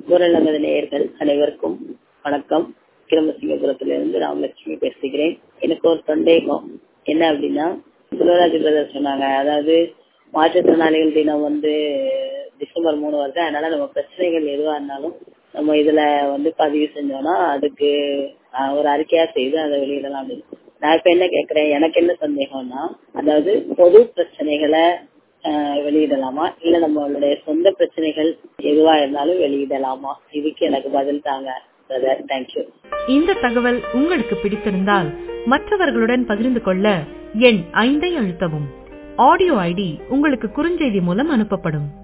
குரல் நமது நேயர்கள் அனைவருக்கும் வணக்கம் கிரமசிங்கபுரத்திலிருந்து ராமலட்சுமி பேசுகிறேன் எனக்கு ஒரு சந்தேகம் என்ன அப்படின்னா சுலராஜ் பிரதர் சொன்னாங்க அதாவது மாற்றுத்திறனாளிகள் தினம் வந்து டிசம்பர் மூணு வருது அதனால நம்ம பிரச்சனைகள் எதுவா இருந்தாலும் நம்ம இதுல வந்து பதிவு செஞ்சோம்னா அதுக்கு ஆஹ், ஒரு அறிக்கையா செய்து அதை வெளியிடலாம் அப்படின்னு நான் இப்ப என்ன கேக்குறேன் எனக்கு என்ன சந்தேகம்னா அதாவது பொது பிரச்சனைகளை ஆஹ், வெளியிடலாமா இல்ல நம்மளுடைய சொந்த பிரச்சனைகள் எதுவா இருந்தாலும் வெளியிடலாமா இதுக்கு எனக்கு பதில் தாங்க பிரதர் தேங்க்யூ இந்த தகவல் உங்களுக்கு பிடித்திருந்தால் மற்றவர்களுடன் பகிர்ந்து கொள்ள எண் ஐந்தை அழுத்தவும் ஆடியோ ஐடி உங்களுக்கு குறுஞ்செய்தி மூலம் அனுப்பப்படும்